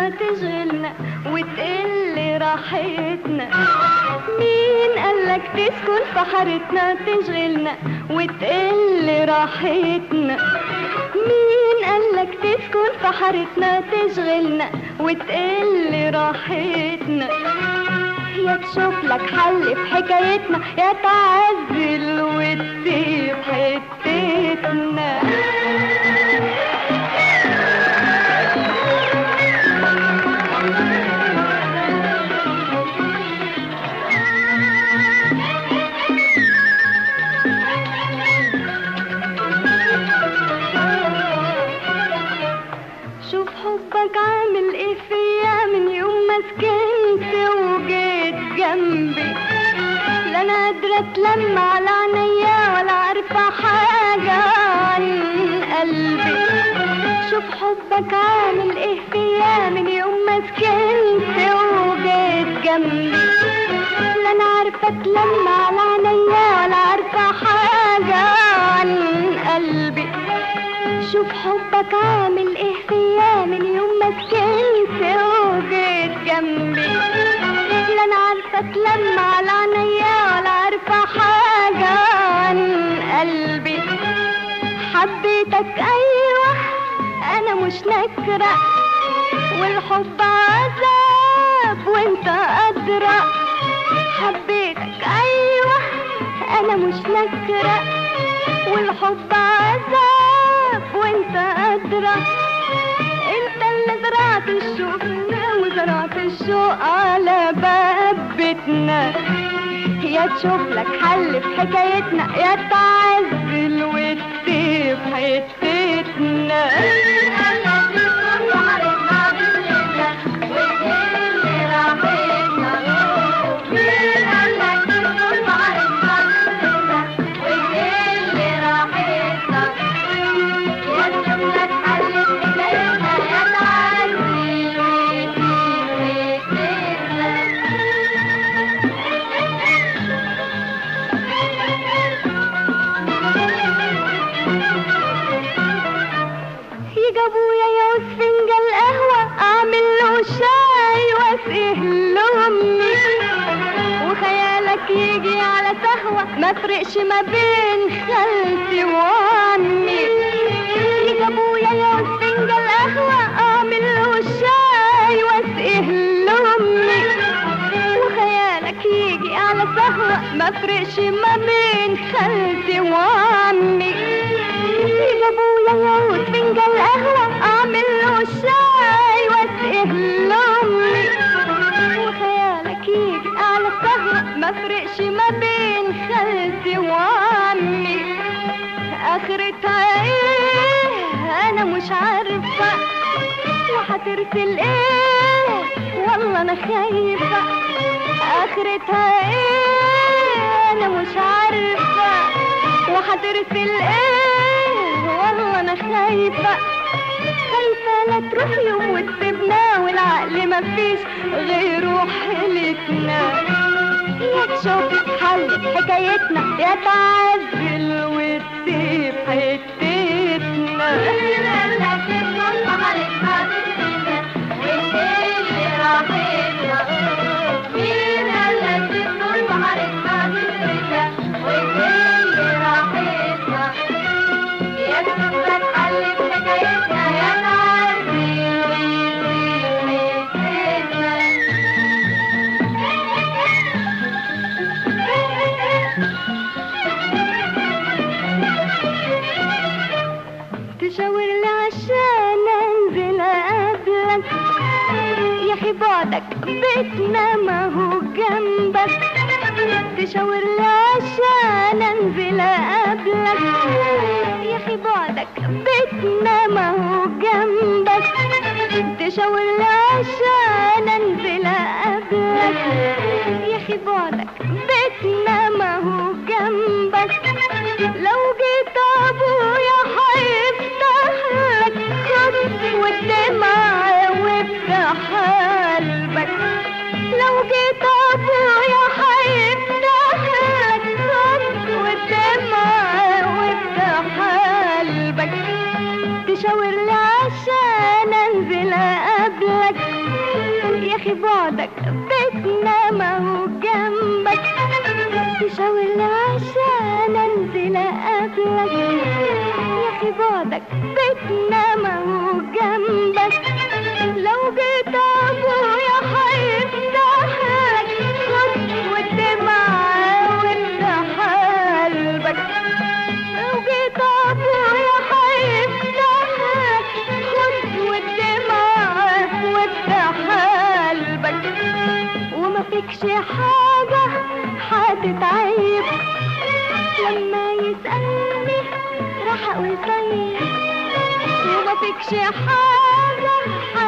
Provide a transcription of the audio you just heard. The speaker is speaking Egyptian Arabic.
حكايتنا تشغلنا وتقل راحتنا مين قالك تسكن في حارتنا تشغلنا وتقل راحتنا مين قالك تسكن في حارتنا تشغلنا وتقل راحتنا يا تشوف لك حل في حكايتنا يا تعزل وتسيب حتتنا شوف حبك عامل ايه فيا من يوم ما سكنت وجيت جنبي لا انا قادرة اتلم على عينيا ولا عارفة حاجة عن قلبي شوف حبك عامل ايه فيا من يوم ما سكنت وجيت جنبي لا انا عارفة اتلم على عينيا ولا عارفة حاجة عن قلبي شوف حبك عامل ايه فيا من يوم ما سكنت وجيت جنبي لا انا عارفه اتلم على عينيا ولا عارفه حاجه عن قلبي حبيتك ايوه انا مش نكره والحب عذاب وانت ادرى حبيتك ايوه انا مش نكره والحب عذاب وانت ادرى انت اللي زرعت الشوق فينا وزرعت الشوق على باب بيتنا يا تشوف لك حل في حكايتنا يا تعزل وتسيب حتتنا يجي ابويا يعوز فنجان قهوة اعمل له شاي واسقيه له امي وخيالك يجي على سهوة ما فرقش ما بين خالتي وعمي يجي ابويا يعوز فنجان قهوة اعمل له شاي واسقيه له امي وخيالك يجي على سهوة ما فرقش ما بين خالتي وعمي يجي ابويا يعود فنجان قهوة اعمل له شاي واسقيه لامي وخيالك يجي على القهوة ما فرقش ما بين خالتي وعمي اخرتها ايه انا مش عارفة وهترسل ايه والله انا خايفة اخرتها ايه انا مش عارفة وهترسل ايه والله انا خايفة خايفة لا تروح يوم وتسيبنا والعقل مفيش غيره حيلتنا يا تشوف حل في حكايتنا يا تعزل وتسيب حتتنا تشاور لي عشان انزل اقابلك يا اخي بعدك بيتنا ما هو جنبك تشاور لي عشان انزل اقابلك يا اخي بعدك بيتنا ما هو جنبك تشاور لي عشان انزل اقابلك يا اخي بعدك بيتنا ما هو جنبك لو جيت ابويا هيفتح لك خط والدمع وافتح قلبك لو جيت ابويا هيفتح لك خط والدمع وافتح قلبك تشاور لي عشان انزل اقابلك بعدك بيتنا ما هو جنبك تشاور لي عشان انزل اقابلك يا اخي بعدك بيتنا ما هو جنبك لو جيت ابويا هيفتح لك خد والدمعة وافتح قلبك لو جيت ابويا هيفتح لك خد والدمعة وافتح قلبك وما فيكش حاجة هتتعيب لما يسألني راح اقول طيب وما فيكش حاجة